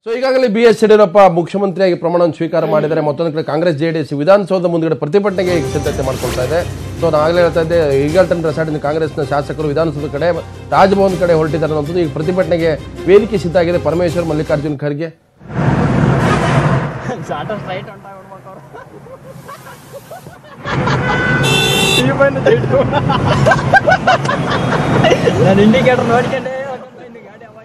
So ಈಗಾಗಲೇ B S Yediyurappa ಮುಖ್ಯಮಂತ್ರಿಯಾಗಿ ಪ್ರಮಾಣ ಸ್ವೀಕಾರ ಮಾಡಿದರೆ ಮತ್ತೊಂದು ಕಡೆ ಕಾಂಗ್ರೆಸ್ ಜೆಡಿಎಸ್ ವಿಧಾನಸೌಧ ಮುಂದುಗಡೆ ಪ್ರತಿಭಟನೆಗೆ ಸಿದ್ಧತೆ ಮಾಡ್ಕೊಳ್ತಾ ಇದೆ ಸೊ ನಾನು ಆಗಲೇ ಹೇಳ್ತಾ ಇದ್ದೆ ಈಗಲ್ಟನ್ ರೆಸಾರ್ಟಿನ ಕಾಂಗ್ರೆಸ್ನ ಶಾಸಕರು ವಿಧಾನಸೌಧ ಕಡೆ ರಾಜಭವನ್ ಕಡೆ ಹೊರಟಿದ್ದಾರೆ ಅನ್ನೋದು ಈಗ ಪ್ರತಿಭಟನೆಗೆ ವೇದಿಕೆ ಸಿದ್ಧ ಆಗಿದೆ ಪರಮೇಶ್ವರ್ ಮಲ್ಲಿಕಾರ್ಜುನ್ ಖರ್ಗೆ ನಾನು ಇಂಡಿಕೇಟರ್ ನೋಡ್ಕೊಂಡೆ ಗಾಡಿ ಅವಾಗ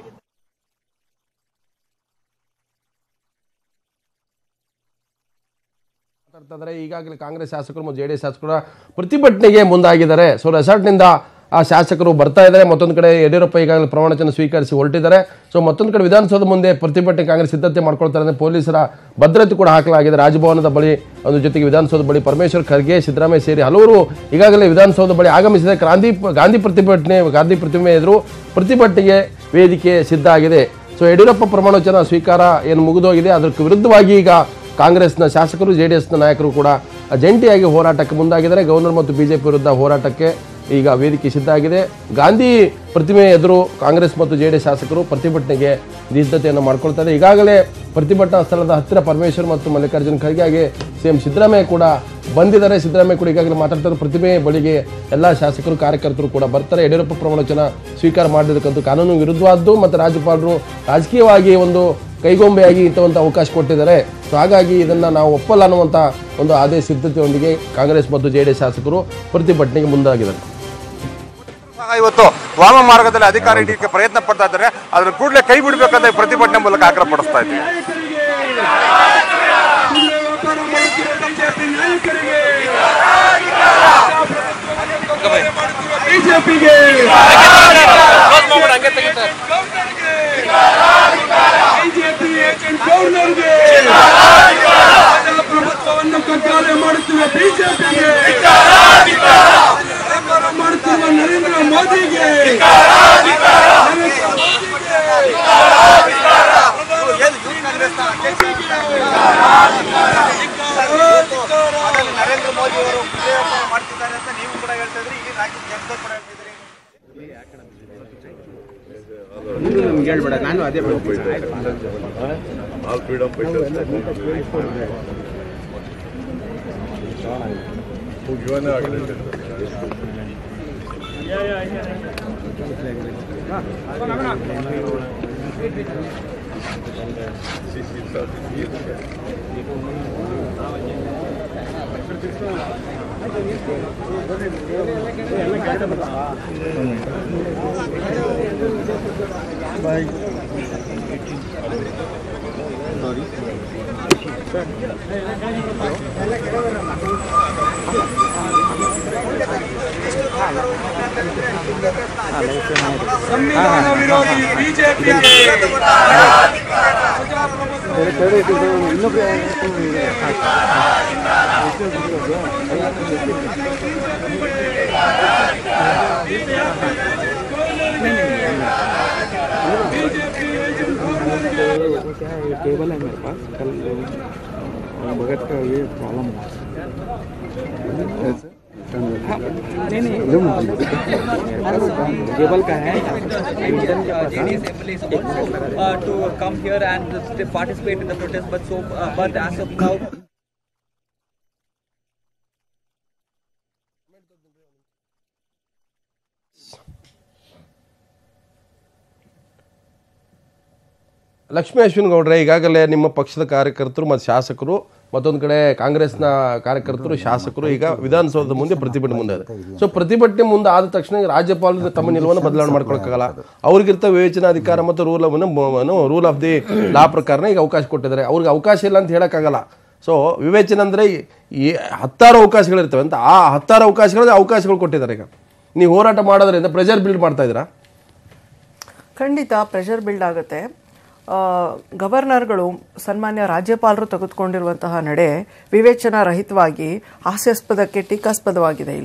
ಮಾತಾಡ್ತಾ ಇದ್ದಾರೆ ಈಗಾಗಲೇ ಕಾಂಗ್ರೆಸ್ ಶಾಸಕರು ಮತ್ತು ಜೆಡಿಎಸ್ ಶಾಸಕರು ಪ್ರತಿಭಟನೆಗೆ ಮುಂದಾಗಿದ್ದಾರೆ ಸೊ ರೆಸಾರ್ಟ್ನಿಂದ ಆ ಶಾಸಕರು ಬರ್ತಾ ಇದ್ದಾರೆ ಮತ್ತೊಂದು ಕಡೆ ಯಡಿಯೂರಪ್ಪ ಈಗಾಗಲೇ ಪ್ರಮಾಣವಚನ ಸ್ವೀಕರಿಸಿ ಹೊರಟಿದ್ದಾರೆ ಸೊ ಮತ್ತೊಂದು ಕಡೆ ವಿಧಾನಸೌಧ ಮುಂದೆ ಪ್ರತಿಭಟನೆ ಕಾಂಗ್ರೆಸ್ ಸಿದ್ಧತೆ ಮಾಡ್ಕೊಳ್ತಾರೆ ಅಂದ್ರೆ ಪೊಲೀಸರ ಭದ್ರತೆ ಕೂಡ ಹಾಕಲಾಗಿದೆ ರಾಜಭವನದ ಬಳಿ ಒಂದು ಜೊತೆಗೆ ವಿಧಾನಸೌಧ ಬಳಿ ಪರಮೇಶ್ವರ್ ಖರ್ಗೆ ಸಿದ್ದರಾಮಯ್ಯ ಸೇರಿ ಹಲವರು ಈಗಾಗಲೇ ವಿಧಾನಸೌಧ ಬಳಿ ಆಗಮಿಸಿದೆ ಗಾಂಧಿ ಗಾಂಧಿ ಪ್ರತಿಭಟನೆ ಗಾಂಧಿ ಪ್ರತಿಮೆ ಎದುರು ಪ್ರತಿಭಟನೆಗೆ ವೇದಿಕೆ ಸಿದ್ಧ ಆಗಿದೆ ಸೊ ಯಡಿಯೂರಪ್ಪ ಪ್ರಮಾಣವಚನ ಸ್ವೀಕಾರ ಏನು ಮುಗಿದೋಗಿದೆ ಅದಕ್ಕೆ ವಿರುದ್ಧವಾಗಿ ಈಗ ಕಾಂಗ್ರೆಸ್ನ ಶಾಸಕರು ಜೆ ಡಿ ಎಸ್ನ ನಾಯಕರು ಕೂಡ ಜಂಟಿಯಾಗಿ ಹೋರಾಟಕ್ಕೆ ಮುಂದಾಗಿದ್ದಾರೆ ಗವರ್ನರ್ ಮತ್ತು ಬಿಜೆಪಿ ವಿರುದ್ಧ ಹೋರಾಟಕ್ಕೆ ಈಗ ವೇದಿಕೆ ಸಿದ್ಧ ಆಗಿದೆ ಗಾಂಧಿ ಪ್ರತಿಮೆ ಎದುರು ಕಾಂಗ್ರೆಸ್ ಮತ್ತು ಜೆ ಡಿ ಎಸ್ ಶಾಸಕರು ಪ್ರತಿಭಟನೆಗೆ ಸಿದ್ಧತೆಯನ್ನು ಮಾಡ್ಕೊಳ್ತಾರೆ ಈಗಾಗಲೇ ಪ್ರತಿಭಟನಾ ಸ್ಥಳದ ಹತ್ತಿರ ಪರಮೇಶ್ವರ್ ಮತ್ತು ಮಲ್ಲಿಕಾರ್ಜುನ್ ಖರ್ಗೆ ಹಾಗೆ ಸಿಎಂ ಸಿದ್ದರಾಮಯ್ಯ ಕೂಡ ಬಂದಿದ್ದಾರೆ ಸಿದ್ದರಾಮಯ್ಯ ಕೂಡ ಈಗಾಗಲೇ ಮಾತಾಡ್ತಾರೆ ಪ್ರತಿಮೆ ಬಳಿಗೆ ಎಲ್ಲ ಶಾಸಕರು ಕಾರ್ಯಕರ್ತರು ಕೂಡ ಬರ್ತಾರೆ ಯಡಿಯೂರಪ್ಪ ಪ್ರಮಾಣವಚನ ಸ್ವೀಕಾರ ಮಾಡಿದಕ್ಕಂತೂ ಕಾನೂನು ವಿರುದ್ಧವಾದ್ದು ಮತ್ತು ರಾಜ್ಯಪಾಲರು ರಾಜಕೀಯವಾಗಿ ಒಂದು ಕೈಗೊಂಬೆಯಾಗಿ ಇಟ್ಟುವಂಥ ಅವಕಾಶ ಕೊಟ್ಟಿದ್ದಾರೆ ಸೊ ಹಾಗಾಗಿ ಇದನ್ನ ನಾವು ಒಪ್ಪಲ್ಲ ಅನ್ನುವಂಥ ಒಂದು ಆದೇಶ ಸಿದ್ಧತೆಯೊಂದಿಗೆ ಕಾಂಗ್ರೆಸ್ ಮತ್ತು ಜೆ ಡಿ ಎಸ್ ಶಾಸಕರು ಪ್ರತಿಭಟನೆಗೆ ಮುಂದಾಗಿದ್ದಾರೆ ಸಹ ಇವತ್ತು ವಾಮ ಮಾರ್ಗದಲ್ಲಿ ಅಧಿಕಾರ ಹಿಡಿಯಕ್ಕೆ ಪ್ರಯತ್ನ ಪಡ್ತಾ ಇದ್ದಾರೆ ಅದನ್ನು ಕೂಡಲೇ ಕೈ ಬಿಡಬೇಕಂತ ಈ ಪ್ರತಿಭಟನೆ ಮೂಲಕ ಆಗ್ರಹ ಪಡಿಸ್ತಾ ಇದ್ದೀವಿ ಬಿಜೆಪಿಗೆ ಬಿಜೆಪಿ ಏಜೆಂಟ್ ಗೌರ್ನರ್ಗೆ ಪ್ರಭುತ್ವವನ್ನು ಕಗ್ಗಾಲೆ ಮಾಡುತ್ತಿರುವ ಬಿಜೆಪಿಗೆ ಮಾಡುತ್ತಿರುವ ನರೇಂದ್ರ ಮೋದಿಗೆ ನರೇಂದ್ರ ಮೋದಿ ಅವರು ಮಾಡ್ತಿದ್ದಾರೆ ಅಂತ ನೀವು ಕೂಡ ಹೇಳ್ತಾ ಇದ್ರಿ ಇಲ್ಲಿ ರಾಜ್ಯದ ಜನತೆ ಕೂಡ ಹೇಳ್ತಿದ್ರಿ All freedom fighters. ಮುಗಿಯೋನೇ ಆಗಲಿಲ್ಲ ಸಂವಿಧಾನ ವಿರೋಧಿ ಬಿಜೆಪಿಗೆ टेबल है मेरे पास कल भगत का ये प्रॉब्लम हुआ हाँ, नहीं नहीं मेरे पास टेबल का है इंजन के पास हाँ। uh, to come here and uh, participate in the protest, but so uh, but as of now. Lakshmi Ashwin ಗೌಡ್ರೆ ಈಗಾಗಲೇ ನಿಮ್ಮ ಪಕ್ಷದ ಕಾರ್ಯಕರ್ತರು ಮತ್ತು ಶಾಸಕರು ಮತ್ತೊಂದು ಕಡೆ ಕಾಂಗ್ರೆಸ್ನ ಕಾರ್ಯಕರ್ತರು ಶಾಸಕರು ಈಗ ವಿಧಾನಸೌಧದ ಮುಂದೆ ಪ್ರತಿಭಟನೆ ಮುಂದೆ ಇದೆ ಸೊ ಪ್ರತಿಭಟನೆ ಮುಂದೆ ಆದ ತಕ್ಷಣ ರಾಜ್ಯಪಾಲರು ತಮ್ಮ ನಿಲುವನ್ನು ಬದಲಾವಣೆ ಮಾಡ್ಕೊಳಕ್ಕಾಗಲ್ಲ ಅವ್ರಿಗಿರ್ತ ವಿವೇಚನಾಧಿಕಾರ ಮತ್ತು rule rule of the law ಪ್ರಕಾರನ ಈಗ ಅವಕಾಶ ಕೊಟ್ಟಿದ್ದಾರೆ ಅವ್ರಿಗೆ ಅವಕಾಶ ಇಲ್ಲ ಅಂತ ಹೇಳೋಕ್ಕಾಗಲ್ಲ ಸೊ ವಿವೇಚನೆ ಅಂದರೆ ಈ ಹತ್ತಾರು ಅವಕಾಶಗಳಿರ್ತವೆ ಅಂತ ಆ ಹತ್ತಾರು ಅವಕಾಶಗಳಲ್ಲಿ ಅವಕಾಶಗಳು ಕೊಟ್ಟಿದ್ದಾರೆ ಈಗ ನೀವು ಹೋರಾಟ ಮಾಡೋದ್ರಿಂದ ಪ್ರೆಷರ್ ಬಿಲ್ಡ್ ಮಾಡ್ತಾ ಇದ್ದೀರಾ ಖಂಡಿತ ಪ್ರೆಷರ್ ಬಿಲ್ಡ್ ಆಗುತ್ತೆ ಆ, ಗವರ್ನರ್ಗಳು ಸನ್ಮಾನ್ಯ ರಾಜ್ಯಪಾಲರು ತೆಗೆದುಕೊಂಡಿರುವಂತಹ ನಡೆ ವಿವೇಚನಾ ರಹಿತವಾಗಿ ಹಾಸ್ಯಾಸ್ಪದಕ್ಕೆ ಟೀಕಾಸ್ಪದವಾಗಿದೆ ಇಲ್ಲಿ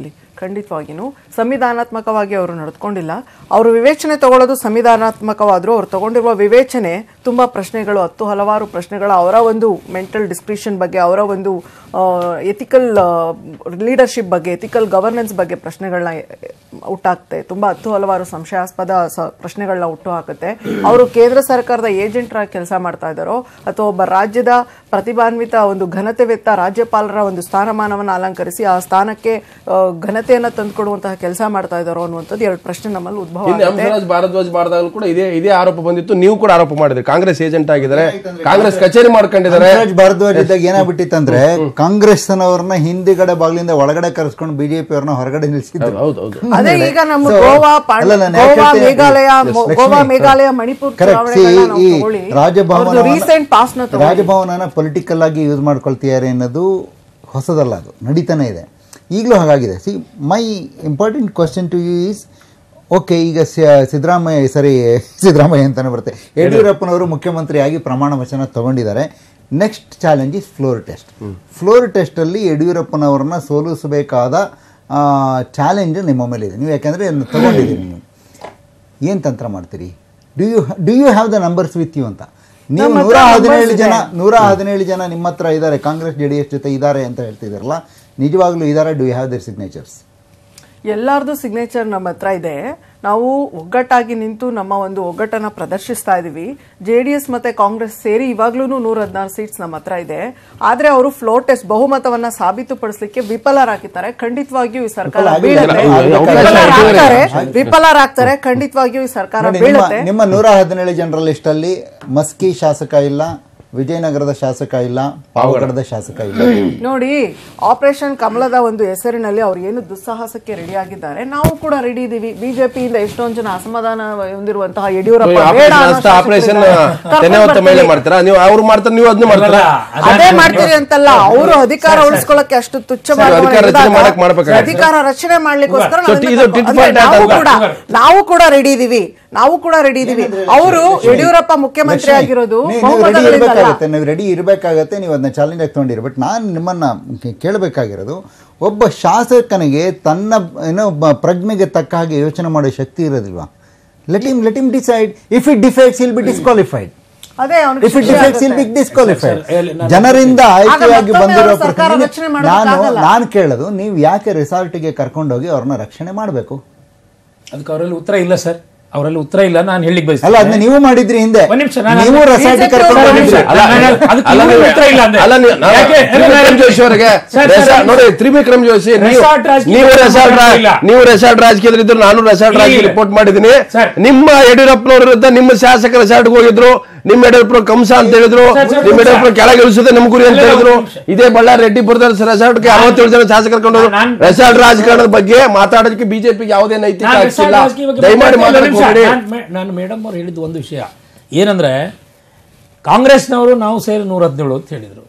ಖಂಡಿತವಾಗಿನೂ ಸಂವಿಧಾನಾತ್ಮಕವಾಗಿ ಅವರು ನಡೆದುಕೊಂಡಿಲ್ಲ ಅವರು ವಿವೇಚನೆ ತಗೊಳ್ಳೋದು ಸಂವಿಧಾನಾತ್ಮಕವಾದರೂ ಅವರು ತಗೊಂಡಿರುವ ವಿವೇಚನೆ ತುಂಬಾ ಪ್ರಶ್ನೆಗಳು ಹತ್ತು ಹಲವಾರು ಪ್ರಶ್ನೆಗಳು ಅವರ ಒಂದು ಮೆಂಟಲ್ ಡಿಸ್ಕ್ರಿಪ್ಷನ್ ಬಗ್ಗೆ ಅವರ ಒಂದು ಎಥಿಕಲ್ ಲೀಡರ್ಶಿಪ್ ಬಗ್ಗೆ ಎಥಿಕಲ್ ಗವರ್ನೆನ್ಸ್ ಬಗ್ಗೆ ಪ್ರಶ್ನೆಗಳನ್ನ ಹುಟ್ಟಾಕ್ತೆ ತುಂಬಾ ಹತ್ತು ಹಲವಾರು ಸಂಶಯಾಸ್ಪದ ಸ- ಪ್ರಶ್ನೆಗಳನ್ನ ಹುಟ್ಟು ಹಾಕುತ್ತೆ ಅವರು ಕೇಂದ್ರ ಸರ್ಕಾರದ ಏಜೆಂಟ್ ಆಗಿ ಕೆಲಸ ಮಾಡ್ತಾ ಇದ್ದಾರೋ ಅಥವಾ ಒಬ್ಬ ರಾಜ್ಯದ ಪ್ರತಿಭಾನ್ವಿತ ಒಂದು ಘನತೆವೆತ್ತ ರಾಜ್ಯಪಾಲರ ಒಂದು ಸ್ಥಾನಮಾನವನ್ನು ಅಲಂಕರಿಸಿ ಆ ಸ್ಥಾನಕ್ಕೆ ಆ, ಘನತೆಯನ್ನ ತಂದುಕೊಡುವಂತಹ ಕೆಲಸ ಮಾಡ್ತಾ ಇದ್ದಾರೋ ಅನ್ನುವಂಥದ್ದು ಎರಡು ಪ್ರಶ್ನೆ ನಮ್ಮಲ್ಲಿ ಉದ್ಭವ ಹಿಂದೆ ಆಗುತ್ತೆ ಹಂಸರಾಜ್ ಭಾರದ್ವಾಜ್ ಮಾಡಿದಾಗಲೂ ಕೂಡ ಇದೇ ಇದೇ ಆರೋಪ ಬಂದಿತ್ತು ನೀವು ಕೂಡ ಆರೋಪ ಮಾಡಿದ್ರಿ ಕಾಂಗ್ರೆಸ್ ಏಜೆಂಟ್ ಆಗಿದ್ದಾರೆ ಕಾಂಗ್ರೆಸ್ ಕಚೇರಿ ಮಾಡ್ಕೊಂಡಿದ್ದಾರೆ ಹಂಸರಾಜ್ ಭಾರದ್ವಾಜ್ ಇದ್ದಾಗ ಏನಾಗ್ಬಿಟ್ಟಿತ್ತಂದ್ರೆ ಕಾಂಗ್ರೆಸ್ನವ್ರನ್ನ ಹಿಂದಿಗಡೆ ಬಾಗಿಲಿಂದ ಒಳಗಡೆ ಕರೆಸ್ಕೊಂಡು ಬಿಜೆಪಿ ಅವ್ರನ್ನ ಹೊರಗಡೆ ನಿಲ್ಸಿದ್ರು ಹೌದು ಹೌದು ಅದೇ ಈಗ ನಮ್ಮ So, ಗೋವಾ ಪಾಂಡ್- ಅಲ್ಲ, ನಾನು ಯಾಕೆ ಗೋವಾ ಹೇಳ್ತೀನಿ- ಮೇಘಾಲಯ Yes, ಮೊ- Lakshmi, Goa correct. Meghalaya Manipur Correct. See, ಚುನಾವಣೆಗಳನ್ನ ನಾವು ಈ ತಗೊಳ್ಳಿ. ರಾಜಭವನ ಅವ್ರದ್ದು recent pass ನ ತಗೊಳ್ಳಿ. ರಾಜಭವನನ ಪೊಲಿಟಿಕಲ್ ಆಗಿ ಯೂಸ್ ಮಾಡ್ಕೊಳ್ತಿದ್ದಾರೆ ಅನ್ನೋದು ಹೊಸದಲ್ಲ ಅದು ನಡೀತಾನೆ ಇದೆ ಈಗಲೂ ಹಾಗಾಗಿದೆ see my important question to you is okay ಈಗ ಸ- ಸಿದ್ದರಾಮಯ್ಯ ಸರಿ ಸಿದ್ದರಾಮಯ್ಯ ಅಂತಾನೆ ಬರುತ್ತೆ ಯಡಿಯೂರಪ್ಪನವರು ಮುಖ್ಯಮಂತ್ರಿಯಾಗಿ ಪ್ರಮಾಣ ವಚನ ತಗೊಂಡಿದ್ದಾರೆ next challenge is floor test floor ಟೆಸ್ಟಲ್ಲಿ ಯಡಿಯೂರಪ್ಪನವ್ರನ್ನ ಸೋಲಿಸಬೇಕಾದ ಚಾಲೆಂಜ್ ನಿಮ್ಮ ಮೇಲೆ ಇದೆ ನೀವು ಯಾಕೆಂದರೆ ತಗೊಂಡಿದ್ದೀರಿ ನೀವು ಏನು ತಂತ್ರ ಮಾಡ್ತೀರಿ do you do you have the numbers with you ಅಂತ ನೀವು ನಮ್ಮ ಹತ್ರ ನೂರ numbers ಹದಿನೇಳು ಇದೆ. ಜನ ನೂರ ಹದಿನೇಳು ಜನ ನಿಮ್ಮ ಹತ್ರ ಇದ್ದಾರೆ ಕಾಂಗ್ರೆಸ್ ಜೆ ಡಿ ಎಸ್ ಜೊತೆ ಇದ್ದಾರೆ ಅಂತ ಹೇಳ್ತಿದಾರಲ್ಲ ನಿಜವಾಗ್ಲೂ ಇದ್ದಾರೆ do you have their signatures ಎಲ್ಲಾರ್ದು ಸಿಗ್ನೇಚರ್ ನಮ್ಮ ಹತ್ರ ಇದೆ ನಾವು ಒಗ್ಗಟ್ಟಾಗಿ ನಿಂತು ನಮ್ಮ ಒಂದು ಒಗ್ಗಟ್ಟನ್ನ ಪ್ರದರ್ಶಿಸ್ತಾ ಇದೀವಿ ಜೆ ಡಿ ಎಸ್ ಮತ್ತೆ ಕಾಂಗ್ರೆಸ್ ಸೇರಿ ಇವಾಗ್ಲೂ ನೂರ ಹದಿನಾರು ಸೀಟ್ಸ್ ನಮ್ಮ ಹತ್ರ ಇದೆ ಆದ್ರೆ ಅವರು ಫ್ಲೋರ್ ಟೆಸ್ಟ್ ಬಹುಮತವನ್ನ ಸಾಬೀತುಪಡಿಸಲಿಕ್ಕೆ ವಿಫಲರಾಗಿದ್ದಾರೆ ಖಂಡಿತವಾಗಿಯೂ ಈ ಸರ್ಕಾರ ವಿಫಲ ಆಗಿಲ್ಲ. ಬೀಳುತ್ತೆ ಅದು ಅವಕಾಶ ವಿಫಲರಾಗ್ತಾರೆ ಇದೆ. ವಿಫಲರಾಗ್ತಾರೆ ಖಂಡಿತವಾಗಿಯೂ ಈ ಸರ್ಕಾರ ನೋಡಿ, ನಿಮ್ಮ ಬೀಳುತ್ತೆ ನಿಮ್ಮ ನೂರ ಹದಿನೇಳು ಜನರ ಲಿಸ್ಟ್ ಅಲ್ಲಿ ಮಸ್ಕಿ ಶಾಸಕ ಇಲ್ಲ ವಿಜಯನಗರದ ಶಾಸಕ ಇಲ್ಲ ಪಾವಗಡದ ಶಾಸಕ ಇಲ್ಲ ನೋಡಿ ಆಪರೇಷನ್ ಕಮಲದ ಒಂದು ಹೆಸರಿನಲ್ಲಿ ಅವ್ರು ಏನು ದುಸ್ಸಾಹಸಕ್ಕೆ ರೆಡಿ ಆಗಿದ್ದಾರೆ ನಾವು ಕೂಡ ರೆಡಿ ಇದೀವಿ ಬಿಜೆಪಿಯಿಂದ ಎಷ್ಟೊಂದು ಜನ ಅಸಮಾಧಾನ ಹೊಂದಿರುವಂತಹ ಯಡಿಯೂರಪ್ಪ ಬೇಡ ಅನ್ನೋ ಶಾಸಕರಿದ್ದಾರೆ. ಆಪರೇಷನ್ ಕರ್ಕೊಂಡ್ ತೆನೆ ಹೊತ್ತ ಮೇಲೆ ಬರ್ತೀವಿ. ಮಾಡ್ತೀರಾ ನೀವು ಅವ್ರು ಮಾಡ್ತಾರೆ ನೀವು ಅದನ್ನ ಮಾಡ್ತೀರಾ ಅದೇ ಮಾಡ್ತೀರಿ ಅಂತಲ್ಲ ಅವರು ಅಧಿಕಾರ ಉಳಿಸ್ಕೊಳ್ಳಕ್ಕೆ ಅಷ್ಟು ತುಚ್ಛ ಸರಿ, ಭಾವನೆ ಅಧಿಕಾರ ರಚನೆ ಇದ್ದಾಗ ಮಾಡಕ್ ಮಾಡ್ಬೇಕಾಗತ್ತೆ. ಅಧಿಕಾರ ರಚನೆ ಮಾಡ್ಲಿಕ್ಕೋಸ್ಕರ ಸೊ, ನಾವೆಲ್ಲ ಇದು tit for ಅಂದ್ರೆ tat ನಾವು ಅಲ್ವಾ? ಕೂಡ ನಾವು ಕೂಡ ರೆಡಿ ಇದೀವಿ ನಾವು ಕೂಡ ರೆಡಿ ಇದೀವಿ ಅವರು ಯಡಿಯೂರಪ್ಪ ಮುಖ್ಯಮಂತ್ರಿ ಆಗಿರೋದು ರೆಡಿ ಬಹುಮತಗಳಿಂದಲ್ಲ ಇರಬೇಕಾಗತ್ತೆ ನೀವು ರೆಡಿ ಇರಬೇಕಾಗತ್ತೆ ನೀವು ಅದನ್ನ ಚಾಲೆಂಜ್ ಆಗಿ ತೊಗೊಂಡಿರಿ ಬಟ್ ನಾನು ನಿಮ್ಮನ್ನ ಕೇ- ಕೇಳಬೇಕಾಗಿರೋದು ಒಬ್ಬ ಶಾಸಕನಿಗೆ ತನ್ನ ಏನೋ ಬ- ಪ್ರಜ್ಞೆಗೆ ತಕ್ಕ ಹಾಗೆ ಯೋಚನೆ ಮಾಡೋ ಶಕ್ತಿ ಇರೋದಿಲ್ವಾ let him let him decide if it defies will be disqualified ಅದೇ ಅವ್ನಿಗೆ ಇಫ್ ಇಟ್ ಶಿಕ್ಷೆ ಡಿಫೆಕ್ಟ್ಸ್ ವಿಲ್ ಬಿ ಆಗುತ್ತೆ. ಡಿಸ್ಕ್ವಾಲಿಫೈಡ್ ಸರ್, ಸರ್, ನಾನು- ಜನರಿಂದ ಆಯ್ಕೆಯಾಗಿ ಮತ್ತೊಮ್ಮೆ ಬಂದಿರೋ ಅವ್ರು ಸರ್ಕಾರ ಪ್ರತಿನಿಧಿ- ರಚನೆ ನಾನು ಮಾಡೋದಕ್ಕಾಗಲ್ಲ. ನಾನು ಕೇಳೋದು ನೀವು ಯಾಕೆ ರೆಸಾರ್ಟ್ಗೆ ಕರ್ಕೊಂಡೋಗಿ ಅವ್ರನ್ನ ರಕ್ಷಣೆ ಮಾಡಬೇಕು ಅದಕ್ಕೆ ಅವರಲ್ಲಿ ಉತ್ತರ ಇಲ್ಲ ಸರ್ ಅವರಲ್ಲಿ ಉತ್ತರ ಇಲ್ಲ ನಾನು ಹೇಳಿಕ್ ಅಲ್ಲ ಅದನ್ನ ನೀವು ಮಾಡಿದ್ರಿ ಹಿಂದೆ ಒಂದ್ ನಿಮಿಷ, ನಾನು ನೀವು ಅದನ್ನ- ರೆಸಾರ್ಟ್ಗೆ BJP ಕರ್ಕೊಂಡು ಅವರು ಹೋಗಿದ್ರಿ. ಅಲ್ಲ, ನಾನು ಅದಕ್ಕೆ ಅಲ್ಲ, ಇವ್ರಿಗೆ ನೀವು- ಉತ್ತರ ಇಲ್ಲ ಅಂದೆ. ಅಲ್ಲ, ನೀವು- ನಾನು ಯಾಕೆ? ತ್ರಿವಿಕ್ರಮ್ ಜೋಶಿ ಅವರಿಗೆ ಸರ್, ರೆಸಾರ್ಟ್- ಸರ್, ನೋಡಿ ತ್ರಿವಿಕ್ರಮ್ ಜೋಶಿ ನೀವು ರೆಸಾರ್ಟ್ ರಾಜಕೀಯ ನೀವು ರೆಸಾರ್ಟ್ ರಾ- ಇಲ್ಲ. ನೀವು ರೆಸಾರ್ಟ್ ರಾಜಕೀಯದಲ್ಲಿ ಇದ್ರು ನಾನು ರೆಸಾರ್ಟ್ ರಾಜಕೀಯ ಇಲ್ಲ. ರಿಪೋರ್ಟ್ ಮಾಡಿದ್ದೀನಿ ಸರ್. ನಿಮ್ಮ ಯಡಿಯೂರಪ್ಪನವ್ರ ವಿರುದ್ಧ ನಿಮ್ಮ ಶಾಸಕ ರೆಸಾರ್ಟ್ಗೆ ಹೋಗಿದ್ರು ನಿಮ್ಮ ಯಡಿಯೂರಪ್ಪ ಕಂಸ ಅಂತ ಹೇಳಿದ್ರು ಸರ್, ಸರ್, ನಿಮ್ಮ ಸರ್. ಯಡಿಯೂರಪ್ಪ ಕೆಳಗೆ ಇಳಿಸೋದೇ ನಮ್ಮ ಗುರಿ ಅಂತ ಅಲ್ಲ, ಹೇಳಿದ್ರು ಒಂದು ನಿಮಿಷ. ಇದೇ ಬಳ್ಳಾರಿ ರೆಡ್ಡಿಪುರದಲ್ಲಿ ರೆಸಾರ್ಟ್ಗೆ ಅರವತ್ತೇಳು ಜನ ಶಾಸಕರು ಕರ್ಕೊಂಡು ನಾನ್- ರೆಸಾರ್ಟ್ ರಾಜಕಾರಣದ ಬಗ್ಗೆ ಮಾತಾಡೋದಕ್ಕೆ ಬಿಜೆಪಿಗೆ ಯಾವುದೇ ನೈತಿಕ ನಾನು ಹಕ್ಕಿಲ್ಲ ರೆಸಾರ್ಟ್ ರಾಜಕೀಯ ಬಗ್ಗೆ ದಯಮಾಡಿ ಮಾತಾಡ್ತಾ ಇಲ್ಲ, ಮಾತಾಡಕ್ಕೆ ನಿಮಿಷ. ಹೋಗಬೇಡಿ ನಾನು ಮೇ- ನಾನು ಮೇಡಮ್ ಅವ್ರು ಹೇಳಿದ್ದು ಒಂದು ವಿಷಯ ಏನಂದ್ರೆ ಕಾಂಗ್ರೆಸ್ನವರು ನಾವು ಸೇರಿ ನೂರ ಹದಿನೇಳು ಅಂತ ಹೇಳಿದ್ರು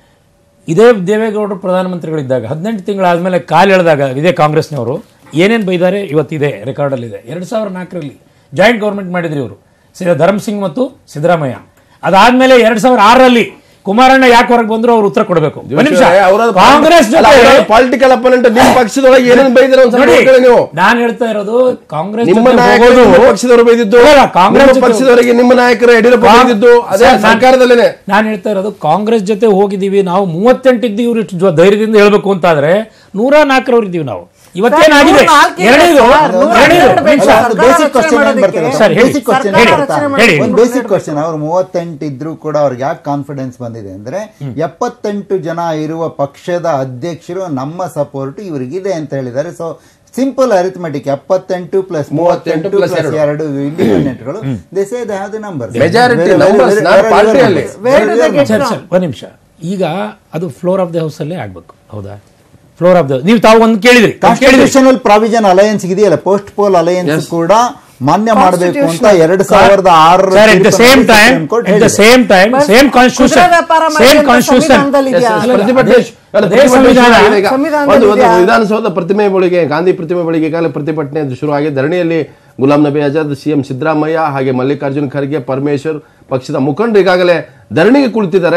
ಇದೇ ದೇವೇಗೌಡರು ಪ್ರಧಾನಮಂತ್ರಿಗಳಿದ್ದಾಗ ಹದಿನೆಂಟು ತಿಂಗಳಾದ್ಮೇಲೆ ಕಾಲು ಎಳೆದಾಗ ಇದೇ ಕಾಂಗ್ರೆಸ್ನವರು ಏನೇನು ಬೈದಾರೆ ಇವತ್ತಿದೆ ರೆಕಾರ್ಡಲ್ಲಿದೆ ಎರಡು ಸಾವಿರದ ನಾಲ್ಕರಲ್ಲಿ ಜಾಯಿಂಟ್ ಗೌರ್ಮೆಂಟ್ ಮಾಡಿದ್ರಿ ಇವರು ಧರ್ಮ್ ಸಿಂಗ್ ಮತ್ತು ಸಿದ್ದರಾಮಯ್ಯ ಅದಾದ್ಮೇಲೆ ಎರಡ್ ಸಾವಿರದ ಆರರಲ್ಲಿ ಕುಮಾರಣ್ಣ ಯಾಕೆ ಹೊರಗೆ ಬಂದ್ರು ಅವ್ರು ಉತ್ತರ ಕೊಡಬೇಕು ಒಂದ್ ನಿಮಿಷ. ಕಾಂಗ್ರೆಸ್ ಜೊತೆ ಪೊಲಿಟಿಕಲ್ ಅಪೋನೆಂಟ್ ನಿಮ್ಮ ಪಕ್ಷದೊಳಗೆ ಏನೇನು ಬೈದಿರೋ ಒಂದ್ಸಲ ನೋಡಿ, ನೋಡ್ಕೊಳ್ಳಿ ನೀವು ನಾನು ಹೇಳ್ತಾ ಇರೋದು ಕಾಂಗ್ರೆಸ್ ನಿಮ್ಮ ಜೊತೆ ನಾಯಕರು ಹೋಗೋದು- ನಿಮ್ಮ ಪಕ್ಷದವರು ಬೈದಿದ್ದು ಅಲ್ಲ, ಕಾಂಗ್ರೆಸ್ ನಿಮ್ಮ ಜೊತೆ- ಪಕ್ಷದವರಿಗೆ ನಿಮ್ಮ ನಾಯಕರು ಯಡಿಯೂರಪ್ಪ ಕಾಂಗ್- ಬೈದಿದ್ದು ಅದೇ ಸರ್, ನಾನ್- ಸರ್ಕಾರದಲ್ಲೇನೆ ನಾನು ಹೇಳ್ತಾ ಇರೋದು ಕಾಂಗ್ರೆಸ್ ಜೊತೆ ಹೋಗಿದೀವಿ ನಾವು ಮೂವತ್ತೆಂಟು ಇವ್ರು ಇಷ್ಟು ಜೊ- ಧೈರ್ಯದಿಂದ ಹೇಳ್ಬೇಕು ಅಂತಾದ್ರೆ ನೂರ ನಾಲ್ಕರವ್ರು ಇದ್ದೀವಿ ನಾವು ಇವತ್ತೇನಾಗಿದೆ ನೂರ ನಾಲ್ಕು ಇದೆ ಎರಡನೇದು ಸರ್, ನೂರ ಎರಡನೇದು ಹನ್ನೆರಡು ಬೇಕು. ನಿಮಿಷ. ಒಂದು ಸರ್ಕಾರ ಬೇಸಿಕ್ ರಚನೆ ಕ್ವಶನ್ ಏನ್ ಮಾಡೋದಕ್ಕೆ ಬರ್ತದೆ ಸರ್, ಹೇಳಿ. ಬೇಸಿಕ್ ಕ್ವಶನ್ ಸರ್ಕಾರ ಹೇಳಿ. ರಚನೆ ಹೇಳಿ. ಒಂದು ಬೇಸಿಕ್ ಕ್ವಶನ್ ಅವ್ರು ಮೂವತ್ತೆಂಟು ಇದ್ರು ಕೂಡ ಅವ್ರಿಗೆ ಯಾಕೆ ಕಾನ್ಫಿಡೆನ್ಸ್ ಬಂದಿದೆ ಅಂದ್ರೆ ಎಪ್ಪತ್ತೆಂಟು ಜನ ಇರುವ ಪಕ್ಷದ ಅಧ್ಯಕ್ಷರು ನಮ್ಮ ಸಪೋರ್ಟ್ ಇವರಿಗಿದೆ ಅಂತ ಹೇಳಿದ್ದಾರೆ ಸೊ ಸಿಂಪಲ್ ಅರಿಥಮೆಟಿಕ್ ಎಪ್ಪತ್ತೆಂಟು ಪ್ಲಸ್ ಮೂವತ್ತೆಂಟು plus ಪ್ಲಸ್ ಎರಡು. ಎರಡು ಇಂಡಿಪೆಂಡೆಂಟ್ಗಳು they say they have the number Majority numbers, not party ಅಲ್ಲಿ. Where do they get sir from? Sir ಒಂದ್ ನಿಮಿಷ ಈಗ ಅದು ಫ್ಲೋರ್ ಆಫ್ ದ ಹೌಸ್ ಅಲ್ಲೇ ಆಗ್ಬೇಕು ಹೌದಾ ಫ್ಲೋರ್ ಆಫ್ ದ ನೀವು ತಾವು ಒಂದು ಕೇಳಿದ್ರಿ ಒಂದ್ ಕೇಳಿದ್ರಿ ಕಾನ್ಸ್ಟಿಟ್ಯೂಷನಲ್ ಪ್ರಾವಿಷನ್ ಅಲಯನ್ಸ್ ಇದೆಯಲ್ಲ ಪೋಸ್ಟ್ ಪೋಲ್ ಅಲಯನ್ಸ್ ಕೂಡ ಮಾನ್ಯ ಮಾಡಬೇಕು ಅಂತ ಎರಡ್ ಸಾವಿರದ ಆರರ sir at the same time Supreme Court at the ಹೇಳಿದೆ. ಸೇಮ್ ಟೈಮ್ ಸೇಮ್ ಕುದುರೆ ಕಾನ್ಸ್ಟಿಟ್ಯೂಷನ್ ವ್ಯಾಪಾರ ಮಾಡಿ ಸೇಮ್ ಅಂತ ಕಾನ್ಸ್ಟಿಟ್ಯೂಷನ್ ಸಂವಿಧಾನದಲ್ಲಿ ಇದೆಯಾ? Yes, yes, ಪ್ರತಿಭಟನೆ ಅಲ್ಲ, ಅದೇ ಪ್ರತಿಭಟನೆ ಸಂವಿಧಾನ. ಶುರು ಆಗಿದೆ ಈಗ. ಸಂವಿಧಾನದಲ್ಲಿ ಒಂದು ಒಂದು ಇದೆಯಾ? ವಿಧಾನಸೌಧ ಪ್ರತಿಮೆ ಬಳಿಗೆ ಗಾಂಧಿ ಪ್ರತಿಮೆ ಬಳಿಗೆ ಈಗಾಗಲೇ ಪ್ರತಿಭಟನೆ ಶುರುವಾಗಿದೆ ಧರಣಿಯಲ್ಲಿ ಗುಲಾಂ ನಬಿ ಆಜಾದ್ ಸಿಎಂ ಸಿದ್ದರಾಮಯ್ಯ ಹಾಗೆ ಮಲ್ಲಿಕಾರ್ಜುನ್ ಖರ್ಗೆ ಪರಮೇಶ್ವರ್ ಪಕ್ಷದ ಮುಖಂಡರು ಈಗಾಗಲೇ ಧರಣಿಗೆ ಕುಳಿತಿದ್ದಾರೆ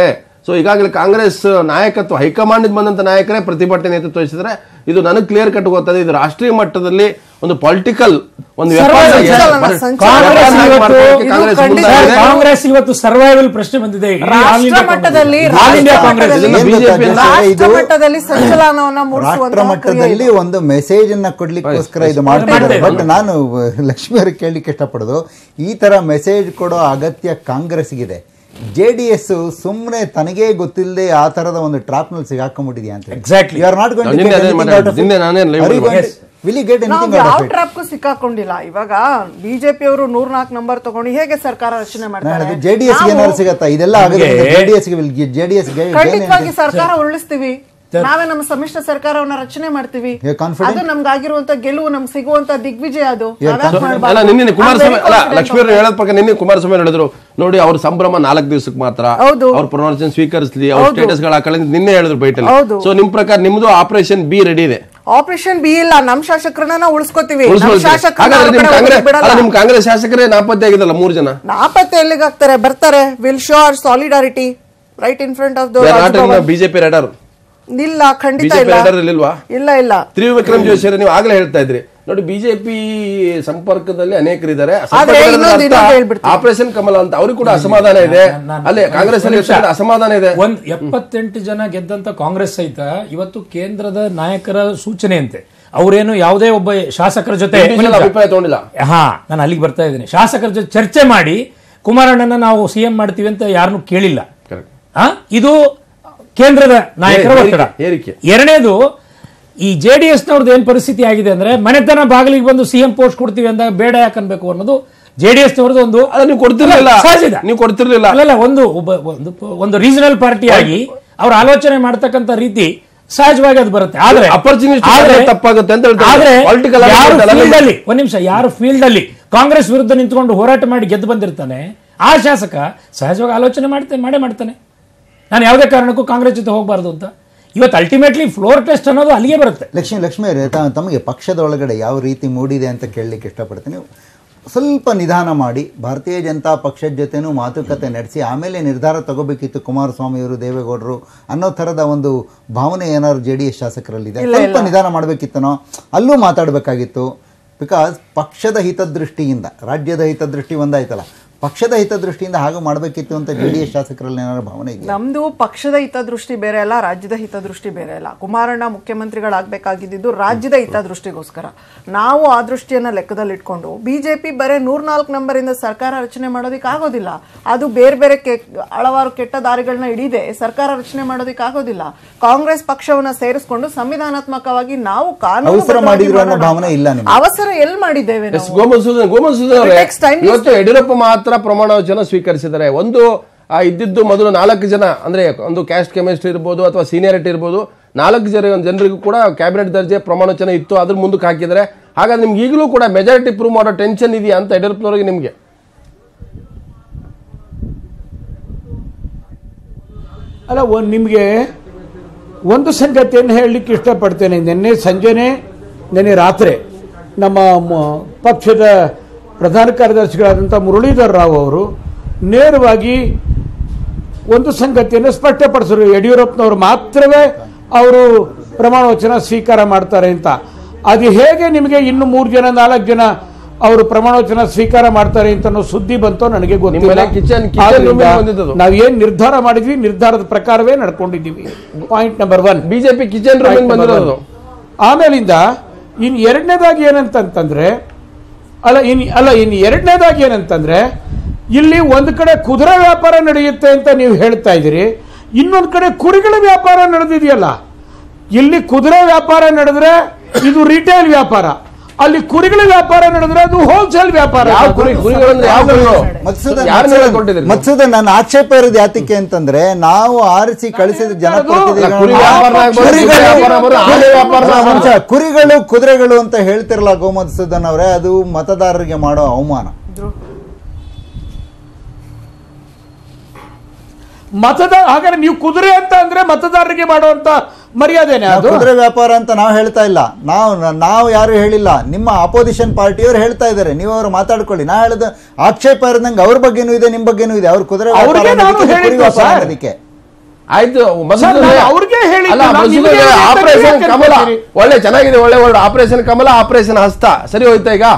ಸೊ ಈಗಾಗಲೇ ಕಾಂಗ್ರೆಸ್ ನಾಯಕತ್ವ ಹೈಕಮಾಂಡ್ ಬಂದಂತ ನಾಯಕರೇ ಪ್ರತಿಭಟನೆ ನೇತೃತ್ವ ವಹಿಸಿದ್ರೆ ಇದು ನನಗೆ ಕ್ಲಿಯರ್ ಕಟ್ ಗೊತ್ತದೆ ಇದು ರಾಷ್ಟ್ರೀಯ ಮಟ್ಟದಲ್ಲಿ ಒಂದು ಪೊಲಿಟಿಕಲ್ ಒಂದು ವ್ಯಾಪಾರ ಆಗಿದೆ. ಸಂಚಲನ, ಬಟ್ ಸಂಚಲನ. ಕಾಂಗ್ರೆಸ್ ವ್ಯಾಪಾರ ಇವತ್ತು- ಮಾಡ್ಕೊಳ್ಳೋಕೆ ಇದು ಕಾಂಗ್ರೆಸ್ ಖಂಡಿತ ಮುಂದಾಗಿದೆ. ಕಾಂಗ್ರೆಸ್ ಇವತ್ತು ಸರ್ವೈವಲ್ ಪ್ರಶ್ನೆ ಬಂದಿದೆ ಇಡೀ ಆಲ್ ರಾಷ್ಟ್ರ ಇಂಡಿಯಾ ಮಟ್ಟದಲ್ಲಿ ಕಾಂಗ್ರೆಸ್. ಆಲ್ ಇಂಡಿಯಾ ರಾಷ್ಟ್ರ ಕಾಂಗ್ರೆಸ್ ಮಟ್ಟದಲ್ಲಿ ಇದನ್ನ ಏನ್ ಗೊತ್ತಾ BJP ನ ಜೋಶಿ, ರಾಷ್ಟ್ರ ಇದು ಮಟ್ಟದಲ್ಲಿ ಸಂಚಲನವನ್ನ ರಾಷ್ಟ್ರ ಮೂಡಿಸುವಂತಹ ಮಟ್ಟದಲ್ಲಿ ಒಂದು ಮೆಸೇಜ್ ಅನ್ನ ಕೊಡ್ಲಿಕ್ಕೋಸ್ಕರ ಇದು ಮಾಡ್ತಾ ಮಾಡ್ತಾರೆ ಇದ್ದಾರೆ. ಬಟ್ ನಾನು ಲಕ್ಷ್ಮಿ ಅವ್ರಿಗೆ ಕೇಳಲಿಕ್ಕೆ ಇಷ್ಟಪಡೋದು ಈ ತರ ಮೆಸೇಜ್ ಕೊಡೋ ಅಗತ್ಯ ಕಾಂಗ್ರೆಸ್ಗಿದೆ ಜೆ ಡಿ ಎಸ್ ಸುಮ್ಮನೆ ತನಗೇ ಗೊತ್ತಿಲ್ಲದೆ ಆ ತರದ ಒಂದು ಟ್ರಾಪ್ ನಲ್ಲಿ ಸಿಗಾಕೊಂಡ್ಬಿಟ್ಟಿದ್ಯಾ ಅಂತ Exactly. ಯು ಆರ್ ನಾಟ್ ನಾನು ನಿನ್ನೆ ಅದೇ ಮಾತಾಡಿದ್ದು. ನಿನ್ನೆ ನಾನೇ live ಅಲ್ಲಿ ವಿಲ್ ಯು ಗೆಟ್ ನಾವು ಎನಿಥಿಂಗ್ ಯಾವ ಔಟ್ ಆಫ್ ಇಟ್ ಟ್ರಾಪ್ಗೂ ಸಿಕ್ಕಾಕೊಂಡಿಲ್ಲ ಇವಾಗ ಬಿಜೆಪಿ ಅವರು ನೂರ್ ನಾಲ್ಕು ನಂಬರ್ ತಗೊಂಡು ಹೇಗೆ ಸರ್ಕಾರ ರಚನೆ ಮಾಡ್ತಾರೆ ಜೆ ಡಿ ಎಸ್ ನಾವು ಏನಾದ್ರು ಸಿಗತ್ತಾ ಇದೆಲ್ಲ ಆಗೋದ್ರಿಂದ ನಮ್ಗೆ- J D S J D S ಖಂಡಿತವಾಗಿ ಸರ್ಕಾರ ಉರುಳಿಸ್ತೀವಿ ನಾವೇ ನಮ್ಮ ಸಮ್ಮಿಶ್ರ ಸರ್ಕಾರವನ್ನ ರಚನೆ ಮಾಡ್ತೀವಿ You're confident? ಅದು ನಮ್ಗಾಗಿರುವಂತ ಗೆಲುವು ನಮ್ಗೆ ಸಿಗುವಂತ ದಿಗ್ವಿಜಯ ಅದು You're ನಾವ್ಯಾಕ್ confident? ಮಾಡ್ಬಾರ್ದು? ಅಲ್ಲ ನಿನ್ನೆ I'm ಕುಮಾರಸ್ವಾಮಿ very ಅಲ್ಲ confident ಲಕ್ಷ್ಮೀ of that. ಹೇಳೋದ್ ಪ್ರಕಾರ ನಿನ್ನೆ ಕುಮಾರಸ್ವಾಮಿ ಹೇಳಿದ್ರು ನೋಡಿ ಅವ್ರ ಸಂಭ್ರಮ ನಾಲ್ಕು ದಿವಸಕ್ಕೆ ಮಾತ್ರ ಹೌದು. ಅವ್ರ ಪ್ರಮಾಣ ಸ್ವೀಕರಿಸಲಿ ಅವ್ರ ಹೌದು. ಸ್ಟೇಟಸ್ ಗಳ ಹಾಕೊಳ್ಳಿ ಅಂತ ನಿನ್ನೆ ಹೇಳಿದ್ರು ಬೈಟಲ್ಲಿ ಹೌದು. ಸೊ ನಿಮ್ ಪ್ರಕಾರ ನಿಮ್ದು ಆಪರೇಷನ್ ಬಿ ರೆಡಿ ಇದೆ ಆಪರೇಷನ್ ಬಿ ಇಲ್ಲ ನಮ್ ಶಾಸಕರನ್ನ ನಾವು ಉಳಿಸ್ಕೋತೀವಿ ನಮ್ ಉಳಿಸ್ಕೊಳ್ತೀವಿ. ಶಾಸಕರನ್ನ ಹಾಗಾದ್ರೆ ಅವ್ರ ನಿಮ್ ಕಡೆ ಕಾಂಗ್ರೆಸ್ ಹೋಗಕ್ ಬಿಡಲ್ಲ. ಅಲ್ಲ ನಿಮ್ ಕಾಂಗ್ರೆಸ್ ಶಾಸಕರೇ ನಾಪತ್ತೆ ಆಗಿದಲ್ಲ ಮೂರ್ ಜನ ನಾಪತ್ತೆ ಎಲ್ಲಿಗೆ ಆಗ್ತಾರೆ ಬರ್ತಾರೆ will show our solidarity right in front of the BJP ರೆಡರ್ ಇಲ್ಲ ಖಂಡಿತ ಬಿಜೆಪಿ ಇಲ್ಲ ರೆಡರ್ ಇಲ್ವಾ ಇಲ್ಲ ಇಲ್ಲ ತ್ರಿವಿಕ್ರಮ್ ಜೋಶಿ ಅವರೇ ನೀವು ಆಗ್ಲೇ ಹೇಳ್ತಾ ಇದ್ರಿ ನೋಡಿ ಬಿಜೆಪಿ ಸಂಪರ್ಕದಲ್ಲಿ ಅನೇಕರಿದ್ದಾರೆ ಆದ್ರೆ ಇನ್ನೊಂದು ಇನ್ನೊಂದು ಹೇಳ್ಬಿಡ್ತೀನಿ. ಆಪರೇಷನ್ ಕಮಲ ಅಂತ ಅವ್ರಿಗೆ ಕೂಡ ಅಸಮಾಧಾನ ಇದೆ ನಾನು- ಅಲ್ಲೇ ಕಾಂಗ್ರೆಸ್ ಅಲ್ಲಿ ನಿಮಿಷ. ಎಷ್ಟು ಅಸಮಾಧಾನ ಇದೆ ಒಂದ್ ಎಪ್ಪತ್ತೆಂಟು ಜನ ಗೆದ್ದಂತ ಕಾಂಗ್ರೆಸ್ ಸಹಿತ ಇವತ್ತು ಕೇಂದ್ರದ ನಾಯಕರ ಸೂಚನೆಯಂತೆ ಅವರೇನು ಯಾವುದೇ ಒಬ್ಬ ಶಾಸಕರ ಜೊತೆ Individual ಅಭಿಪ್ರಾಯ ತಗೊಂಡಿಲ್ಲ ಹಾ ನಾನು ಅಲ್ಲಿಗೆ ಬರ್ತಾ ಇದ್ದೀನಿ ಶಾಸಕರ ಜೊತೆ ಚರ್ಚೆ ಮಾಡಿ ಕುಮಾರಣ್ಣನ ನಾವು ಸಿಎಂ ಮಾಡ್ತೀವಿ ಅಂತ ಯಾರನ್ನು ಕೇಳಿಲ್ಲ Correct. ಆ? ಇದು ಕೇಂದ್ರದ ನಾಯಕರ ಏರಿಕೆ- ಒತ್ತಡ ಏರಿಕೆ. ಎರಡನೇದು ಈ ಜೆ ಡಿ ಎಸ್ ನವ್ರದ್ದು ಏನ್ ಪರಿಸ್ಥಿತಿ ಆಗಿದೆ ಅಂದ್ರೆ ಮನೆತನ ಬಾಗಿಲಿಗೆ ಬಂದು ಸಿಎಂ ಪೋಸ್ಟ್ ಕೊಡ್ತೀವಿ ಅಂದಾಗ ಬೇಡ ಯಾಕನ್ಬೇಕು ಅನ್ನೋದು ಜೆ ಡಿ ಎಸ್ ನವ್ರದ್ದು ಒಂದು ಅಲ್ಲ ನೀವು ಕೊಡ್ತಿರ್ಲಿಲ್ಲ ಸಹಜ ಇದೆ. ನೀವು ಕೊಡ್ತಿರ್ಲಿಲ್ಲ ಅಲ್ಲಲ್ಲ ಒಂದು ಒಬ್ಬ- ಒಂದು ಒಂದು ರೀಜನಲ್ ಪಾರ್ಟಿ ಆಗಿ ಅವ್ರ ಆಲೋಚನೆ ಮಾಡ್ತಕ್ಕಂಥ ರೀತಿ ಸಹಜವಾಗಿ ಅದು ಬರುತ್ತೆ ಆದ್ರೆ Opportunity ಆದ್ರೆ ತಪ್ಪಾಗುತ್ತೆ ಅಂತ ಹೇಳ್ತಾರೆ. ಆದ್ರೆ Political ಯಾರು argument ಅಲ್ಲ. field ಅಲ್ಲಿ ಒಂದ್ ನಿಮಿಷ ಯಾರು ಫೀಲ್ಡ್ ಅಲ್ಲಿ ಕಾಂಗ್ರೆಸ್ ವಿರುದ್ಧ ನಿಂತ್ಕೊಂಡು ಹೋರಾಟ ಮಾಡಿ ಗೆದ್ದು ಬಂದಿರ್ತಾನೆ ಆ ಶಾಸಕ ಸಹಜವಾಗಿ ಆಲೋಚನೆ ಮಾಡ್ತಾನೆ ಮಾಡೇ ಮಾಡ್ತಾನೆ ನಾನು ಯಾವುದೇ ಕಾರಣಕ್ಕೂ ಕಾಂಗ್ರೆಸ್ ಜೊತೆ ಹೋಗಬಾರ್ದು ಅಂತ ಇವತ್ತು ಅಲ್ಟಿಮೇಟ್ಲಿ ಫ್ಲೋರ್ ಟೆಸ್ಟ್ ಅನ್ನೋದು ಅಲ್ಲಿಗೆ ಬರುತ್ತೆ ಲಕ್ಷ್ಮಿ ಲಕ್ಷ್ಮಿ ಅವರೇ ತ- ತಮಗೆ ಪಕ್ಷದ ಒಳಗಡೆ ಯಾವ ರೀತಿ ಮೂಡಿದೆ ಅಂತ ಕೇಳಲಿಕ್ಕೆ ಇಷ್ಟಪಡ್ತೀನಿ ಸ್ವಲ್ಪ ನಿಧಾನ ಮಾಡಿ ಭಾರತೀಯ ಜನತಾ ಪಕ್ಷದ ಜೊತೆನೂ ಮಾತುಕತೆ ನಡೆಸಿ ಆಮೇಲೆ ನಿರ್ಧಾರ ತಗೋಬೇಕಿತ್ತು ಕುಮಾರಸ್ವಾಮಿಯವರು ದೇವೇಗೌಡರು ಅನ್ನೋ ಥರದ ಒಂದು ಭಾವನೆ ಏನಾದ್ರು ಜೆ ಡಿ ಎಸ್ ಶಾಸಕರಲ್ಲಿದೆ ಸ್ವಲ್ಪ ನಿಧಾನ ಮಾಡಬೇಕಿತ್ತನೋ ಅಲ್ಲೂ ಮಾತಾಡಬೇಕಾಗಿತ್ತು ಬಿಕಾಸ್ ಪಕ್ಷದ ಹಿತದೃಷ್ಟಿಯಿಂದ ರಾಜ್ಯದ ಹಿತದೃಷ್ಟಿ ಒಂದಾಯ್ತಲ್ಲ ಪಕ್ಷದ ಹಿತದೃಷ್ಟಿಯಿಂದ ಹಾಗೆ ಮಾಡಬೇಕಿತ್ತು ಅಂತ ಜೆ ಡಿ ಎಸ್ ಶಾಸಕರಲ್ಲಿ ಏನಾದ್ರು ಭಾವನೆ ಇದೆಯಾ ನಮ್ದು ಪಕ್ಷದ ಹಿತದೃಷ್ಟಿ ಬೇರೆ ಅಲ್ಲ ರಾಜ್ಯದ ಹಿತದೃಷ್ಟಿ ಬೇರೆ ಅಲ್ಲ ಕುಮಾರಣ್ಣ ಮುಖ್ಯಮಂತ್ರಿಗಳಾಗಬೇಕಾಗಿದ್ದು ರಾಜ್ಯದ ಹಿತದೃಷ್ಟಿಗೋಸ್ಕರ ನಾವು ಆ ದೃಷ್ಟಿಯನ್ನ ಲೆಕ್ಕದಲ್ಲಿಟ್ಕೊಂಡು ಬಿಜೆಪಿ ಬರೀ ನೂರ್ನಾಲ್ಕು ನಂಬರಿಂದ ಸರ್ಕಾರ ರಚನೆ ಮಾಡೋದಕ್ಕೆ ಆಗೋದಿಲ್ಲ ಅದು ಬೇರೆ ಬೇರೆ ಕೆ ಹಲವಾರು ಕೆಟ್ಟ ದಾರಿಗಳನ್ನ ಹಿಡಿದೆ ಸರ್ಕಾರ ರಚನೆ ಮಾಡೋದಕ್ಕೆ ಆಗೋದಿಲ್ಲ ಕಾಂಗ್ರೆಸ್ ಪಕ್ಷವನ್ನ ಸೇರಿಸ್ಕೊಂಡು ಸಂವಿಧಾನಾತ್ಮಕವಾಗಿ ನಾವು ಕಾನೂನು ಅವಸರ ಮಾಡಿದ್ರು ಅನ್ನೋ ಭಾವನೆ ಇಲ್ಲ ನಿಮ್ಗೆ? ಅವಸರ ಎಲ್ ಮಾಡಿದ್ದೇವೆ ಎಸ್ ನಾವು? ಗೋಮಸೂದನ್ ಗೋಮಸೂದನ್ ಅವರೇ It takes time. ಇವತ್ತು ಯಡಿಯೂರಪ್ಪ ಮಾತ್ರ ಪ್ರಮಾಣ ವಚನ ಸ್ವೀಕರಿಸಿದ್ದಾರೆ ಒಂದು ಆ ಇದ್ದಿದ್ದು ಮೊದಲು ನಾಲ್ಕು ಜನ ಅಂದ್ರೆ ಒಂದು ಕ್ಯಾಸ್ಟ್ ಕೆಮಿಸ್ಟ್ರಿ ಇರ್ಬೋದು ಅಥವಾ ಸೀನಿಯರಿಟಿ ಇರ್ಬೋದು ನಾಲ್ಕು ಜನ ಜನರಿಗೂ ಕೂಡ ಕ್ಯಾಬಿನೆಟ್ ದರ್ಜೆ ಪ್ರಮಾಣ ವಚನ ಇತ್ತು ಅದ್ರ ಮುಂದಕ್ಕೆ ಹಾಕಿದ್ದಾರೆ ಹಾಗಾದ್ರೆ ನಿಮ್ಗೆ ಈಗಲೂ ಕೂಡ ಮೆಜಾರಿಟಿ ಪ್ರೂವ್ ಮಾಡೋ ಟೆನ್ಷನ್ ಇದೆಯಾ ಅಂತ ಯಡಿಯೂರಪ್ಪನವರಿಗೆ ನಿಮಗೆ ಅಲ್ಲ ಒಂದು ನಿಮಗೆ ಒಂದು ಸಂಗತಿಯನ್ನು ಹೇಳಲಿಕ್ಕೆ ಇಷ್ಟಪಡ್ತೇನೆ ನಿನ್ನೆ ಸಂಜೆನೆ ನಿನ್ನೆ ರಾತ್ರಿ ನಮ್ಮ ಮ- ಪಕ್ಷದ ಪ್ರಧಾನ ಕಾರ್ಯದರ್ಶಿಗಳಾದಂಥ ಮುರಳೀಧರ್ ರಾವ್ ಅವರು ನೇರವಾಗಿ ಒಂದು ಸಂಗತಿಯನ್ನು ಸ್ಪಷ್ಟಪಡಿಸಿದ್ರು ಯಡಿಯೂರಪ್ಪನವರು ಮಾತ್ರವೇ ಅವರು ಪ್ರಮಾಣ ವಚನ ಸ್ವೀಕಾರ ಮಾಡ್ತಾರೆ ಅಂತ ಅದು ಹೇಗೆ ನಿಮಗೆ ಇನ್ನು ಮೂರು ಜನ ನಾಲ್ಕು ಜನ ಅವರು ಪ್ರಮಾಣ ವಚನ ಸ್ವೀಕಾರ ಮಾಡ್ತಾರೆ ಅಂತ ಅನ್ನೋ ಸುದ್ದಿ ಬಂತೋ ನನಗೆ ಗೊತ್ತಿಲ್ಲ ನಿಮ್ಮನೆ kitchen- kitchen ಆದ್ರಿಂದ room ಅಲ್ಲಿ ಬಂದಿದ್ದದು. ನಾವು ಏನ್ ನಿರ್ಧಾರ ಮಾಡಿದ್ವಿ ನಿರ್ಧಾರದ ಪ್ರಕಾರವೇ ನಡ್ಕೊಂಡಿದ್ದೀವಿ point number one BJP kitchen room ಬಂದಿರೋದು ಆಮೇಲಿಂದ ಇನ್ ಎರಡನೇದಾಗಿ ಏನಂತಂತಂದ್ರೆ ಅಲ್ಲ ಇನ್ ಅಲ್ಲ ಇನ್ ಎರಡನೇದಾಗಿ ಏನಂತಂದ್ರೆ ಇಲ್ಲಿ ಒಂದು ಕಡೆ ಕುದುರೆ ವ್ಯಾಪಾರ ನಡೆಯುತ್ತೆ ಅಂತ ನೀವು ಹೇಳ್ತಾ ಇದ್ದೀರಿ ಇನ್ನೊಂದು ಕಡೆ ಕುರಿಗಳ ವ್ಯಾಪಾರ ನಡೆದಿದೆಯಲ್ಲ ಇಲ್ಲಿ ಕುದುರೆ ವ್ಯಾಪಾರ ನಡೆದ್ರೆ ಇದು ರಿಟೇಲ್ ವ್ಯಾಪಾರ ಅಲ್ಲಿ ಕುರಿಗಳ ವ್ಯಾಪಾರ ನಡೆದ್ರೆ ಅದು ಹೋಲ್ಸೇಲ್ ವ್ಯಾಪಾರ ಯಾವ ಕುರಿ ಕುರಿಗಳಂದ್ರೆ ಯಾವ ಕುರಿಗಳು ಮತ್ಸೂದನ್ ಯಾರನ್ನ ಮತ್ಸೂದನ್- ಕೊಟ್ಟಿದ್ದೀರಿ ಮತ್ಸೂದನ್ ನನ್ನ ಆಕ್ಷೇಪ ಇರೋದು ಯಾತಕ್ಕೆ ಅಂತಂದ್ರೆ ನಾವು ಆರಿಸಿ ಕಳಿಸಿದ ಅಲ್ಲ, ಕುರಿ ಜನಪ್ರತಿನಿಧಿಗಳನ್ನ ವ್ಯಾಪಾರ ಆಗ್ಬೋದು, ಕುರಿಗಳು- ಕುರಿ ವ್ಯಾಪಾರ ಆಗ್ಬೋದು, ಆನೆ ವ್ಯಾಪಾರ ಅಲ್ಲ, ಆಗ್ಬೋದು. ಒಂದ್ ನಿಮಿಷ, ಕುರಿಗಳು ಕುದುರೆಗಳು ಅಂತ ಹೇಳ್ತಿರಲ್ಲ ಗೋಮಧುಸೂದನ್ ಅವರೇ ಅದು ಮತದಾರರಿಗೆ ಮಾಡೋ ಅವಮಾನ ಮತದಾರ ಹಾಗಾದ್ರೆ ನೀವು ಕುದುರೆ ಅಂತ ಅಂದ್ರೆ ಮತದಾರರಿಗೆ ಮಾಡುವಂತ ಮರ್ಯಾದೆನೆ ನಾವು ಅದು ಕುದುರೆ ವ್ಯಾಪಾರ ಅಂತ ನಾವು ಹೇಳ್ತಾ ಇಲ್ಲ ನಾವು ನಾವು ಯಾರು ಹೇಳಿಲ್ಲ ನಿಮ್ಮ ಅಪೋಸಿಷನ್ ಪಾರ್ಟಿಯವರು ಹೇಳ್ತಾ ಇದ್ದಾರೆ ನೀವು ಅವರು ಮಾತಾಡ್ಕೊಳ್ಳಿ ನಾ ಹೇಳಿದ ಆಕ್ಷೇಪ ಇರೋದಂಗೆ ಅವ್ರ ಬಗ್ಗೆನೂ ಇದೆ ನಿಮ್ ಬಗ್ಗೆನೂ ಇದೆ ಅವ್ರ ಕುದುರೆ ವ್ಯಾಪಾರ ಅವ್ರಿಗೆ ನಾನು ಅನ್ನೋದಕ್ಕೆ, ಕುರಿ ಹೇಳಿದ್ದು ವ್ಯಾಪಾರ ಸರ್. ಅನ್ನೋದಕ್ಕೆ ಆಯ್ತು ಸರ್, ನಾನು ಅವ್ರಿಗೆ ಹೇಳಿದ್ದು, ನಾನು ನಿಮ್ಗೆ ಹೇಳಿದ್ದು ಅಂತ ಆಪರೇಷನ್ ನಿಮ್ಗೆ ಹೇಳಿದ್ದು ಅಂತ ಕಮಲ ನೀವೇ ಕೇಳ್ಕೊತೀರಿ. ಒಳ್ಳೆ ಚೆನ್ನಾಗಿದೆ ಒಳ್ಳೆ ವರ್ಡ್ ಆಪರೇಷನ್ ಕಮಲ ಆಪರೇಷನ್ ಹಸ್ತ ಸರಿ ಹೋಯ್ತಾ ಈಗ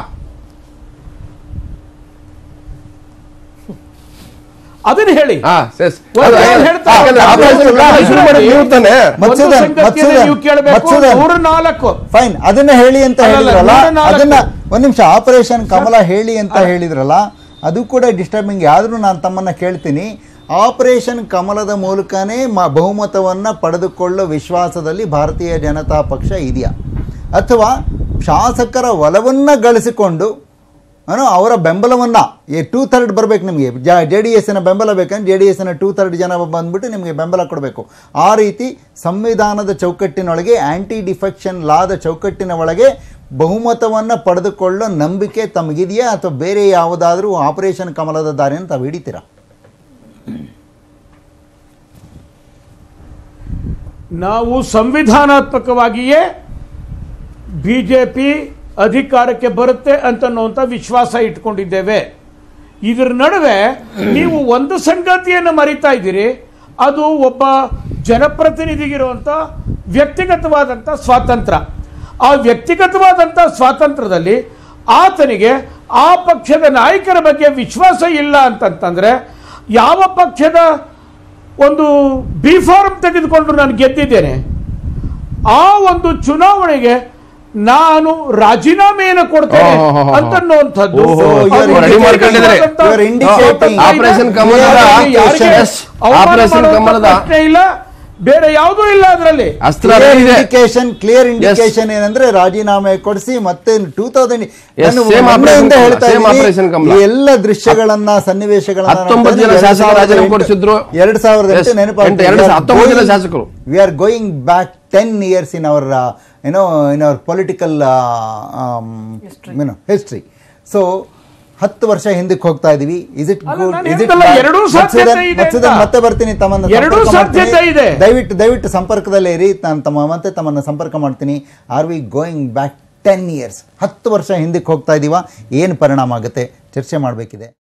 ಅದನ್ನ ಹೇಳಿ ಹಾ ಸೆಸ್ ಒಂದು ಏನ್ ಹೇಳ್ತಾರೆ? ಯಾಕಂದ್ರೆ ಆಪರೇಷನ್ ಕಮಲ ಶುರು ಮಾಡಿದ್ದು ನೀವು ತಾನೆ ಒಂದು ಮತ್ಸುದನ್, ಸಂಗತಿಯನ್ನು ಮತ್ಸುದನ್, ನೀವು ಕೇಳಬೇಕು ಮತ್ಸುದನ್. ನೂರ ನಾಲ್ಕು ಫೈನ್ ಅದನ್ನ ಹೇಳಿ ಅಂತ ಅಲ್ಲಲ್ಲ, ಹೇಳಿದ್ರಲ್ಲ ನೂರ ನಾಲ್ಕು. ಅದನ್ನ ಒಂದ್ ನಿಮಿಷ ಆಪರೇಷನ್ ಕಮಲ ಹೇಳಿ ಅಂತ ಹೇಳಿದ್ರಲ್ಲ ಅದು ಕೂಡ ಡಿಸ್ಟರ್ಬಿಂಗ್ ಆದ್ರೂ ನಾನು ತಮ್ಮನ್ನ ಕೇಳ್ತೀನಿ ಆಪರೇಷನ್ ಕಮಲದ ಮೂಲಕನೇ ಮ ಬಹುಮತವನ್ನ ಪಡೆದುಕೊಳ್ಳೋ ವಿಶ್ವಾಸದಲ್ಲಿ ಭಾರತೀಯ ಜನತಾ ಪಕ್ಷ ಇದೆಯಾ ಅಥವಾ ಶಾಸಕರ ಒಲವನ್ನ ಗಳಿಸಿಕೊಂಡು ಏನೋ ಅವರ ಬೆಂಬಲವನ್ನ ಈ ಟೂ ಥರ್ಡ್ ಬರ್ಬೇಕು ನಿಮಗೆ ಜೆ ಡಿ ಎಸ್ನ ಬೆಂಬಲ ಬೇಕಂದ್ರೆ ಜೆ ಡಿ ಎಸ್ನ ಟೂ ಥರ್ಡ್ ಜನ ಬಂದ್ಬಿಟ್ಟು ನಿಮಗೆ ಬೆಂಬಲ ಕೊಡಬೇಕು ಆ ರೀತಿ ಸಂವಿಧಾನದ ಚೌಕಟ್ಟಿನೊಳಗೆ ಆಂಟಿ ಡಿಫೆಕ್ಷನ್ ಲಾದ ಚೌಕಟ್ಟಿನ ಒಳಗೆ ಬಹುಮತವನ್ನು ಪಡೆದುಕೊಳ್ಳೋ ನಂಬಿಕೆ ತಮಗಿದೆಯಾ ಅಥವಾ ಬೇರೆ ಯಾವುದಾದ್ರೂ ಆಪರೇಷನ್ ಕಮಲದ ದಾರಿಯನ್ನು ತಾವು ಹಿಡಿತೀರಾ ನಾವು ಸಂವಿಧಾನಾತ್ಮಕವಾಗಿಯೇ ಬಿಜೆಪಿ ಅಧಿಕಾರಕ್ಕೆ ಬರುತ್ತೆ ಅಂತನ್ನುವಂಥ ವಿಶ್ವಾಸ ಇಟ್ಕೊಂಡಿದ್ದೇವೆ ಇದರ ನಡುವೆ ನೀವು ಒಂದು ಸಂಗತಿಯನ್ನು ಮರಿತಾ ಇದ್ದೀರಿ ಅದು ಒಬ್ಬ ಜನಪ್ರತಿನಿಧಿಗಿರುವಂಥ ವ್ಯಕ್ತಿಗತವಾದಂಥ ಸ್ವಾತಂತ್ರ್ಯ ಆ ವ್ಯಕ್ತಿಗತವಾದಂಥ ಸ್ವಾತಂತ್ರ್ಯದಲ್ಲಿ ಆತನಿಗೆ ಆ ಪಕ್ಷದ ನಾಯಕರ ಬಗ್ಗೆ ವಿಶ್ವಾಸ ಇಲ್ಲ ಅಂತಂತಂದ್ರೆ ಯಾವ ಪಕ್ಷದ ಒಂದು ಬಿ ಫಾರ್ಮ್ ತೆಗೆದುಕೊಂಡು ನಾನು ಗೆದ್ದಿದ್ದೇನೆ ಆ ಒಂದು ಚುನಾವಣೆಗೆ ನಾನು ರಾಜೀನಾಮೆಯನ್ನು ಕೊಡ್ತೇನೆ ಓ, ಹೋ, ಹೋ, ಹೋ. ಅಂತನ್ನುವಂಥದ್ದು ಓಹೋ, ಅದು ಇವರು ready ಮಾಡ್ಕೊಂಡಿದ್ದಾರೆ. ಇವರು indicating ಆಪರೇಷನ್ ಕಮಲದ ಯಾರಿಗೆ Yes, ಅವಮಾನ ಆಪರೇಷನ್ ಮಾಡುವಂಥ ಕಮಲದ ಪ್ರಶ್ನೆ ಇಲ್ಲ ಬೇರೆ ಯಾವುದೂ ಇಲ್ಲ ಅದರಲ್ಲಿ ಅಸ್ತ್ರ ಕ್ಲಿಯರ್ ಇದೆ ಇಂಡಿಕೇಶನ್ ಕ್ಲಿಯರ್ ಇಂಡಿಕೇಶನ್ ಏನಂದ್ರೆ ರಾಜೀನಾಮೆ ಕೊಡಿಸಿ ಮತ್ತೆ two thousand Yes, same operation Kamala, ಹೇಳ್ತಾ same operation ಇದ್ದೀನಿ ಕಮಲ. ಈ ಎಲ್ಲ ದೃಶ್ಯಗಳನ್ನ ಸನ್ನಿವೇಶಗಳನ್ನ ಹತ್ತೊಂಬತ್ತು ಜನ ಎರಡ್ ಶಾಸಕರು ಸಾವಿರದ ರಾಜೀನಾಮೆ ಎಂಟು- ಕೊಡಿಸಿದ್ರು. ಎರಡ್ ಸಾವಿರದ Yes, ಎಂಟು ಎಂಟು- ಎರಡು ಸಾವಿರದ ಹತ್ತೊಂಬತ್ತು ಜನ ಶಾಸಕರು. We are going back ten years in our ಏನೋ in our political history so ಹತ್ತು ವರ್ಷ ಹಿಂದಕ್ಕೆ ಹೋಗ್ತಾ ಇದೀವಿ ಇಸ್ ಇಟ್ ಅಲ್ಲ, ಗುಡ್ ನಾನು ಇಸ್ ಇಟ್ ಹೇಳ್ದಲ್ಲ, ಎರಡೂ ಸಾಧ್ಯತೆ ಇದೆ ಅಂತ. ಮತ್ತೆ ಬರ್ತೀನಿ ತಮ್ಮನ್ನ ಎರಡೂ ಸಂಪರ್ಕ ಮಾಡ್ತೀನಿ. ಸಾಧ್ಯತೆ ಇದೆ. ದಯವಿಟ್ಟು ದಯವಿಟ್ಟು ಸಂಪರ್ಕದಲ್ಲೇ ಇರಿ ನಾನು ತಮ್ಮ ಮತ್ತೆ ತಮ್ಮನ್ನು ಸಂಪರ್ಕ ಮಾಡ್ತೀನಿ are we going back ten years ಹತ್ತು ವರ್ಷ ಹಿಂದಕ್ಕೆ ಹೋಗ್ತಾ ಇದೀವ ಏನು ಪರಿಣಾಮ ಆಗುತ್ತೆ ಚರ್ಚೆ ಮಾಡಬೇಕಿದೆ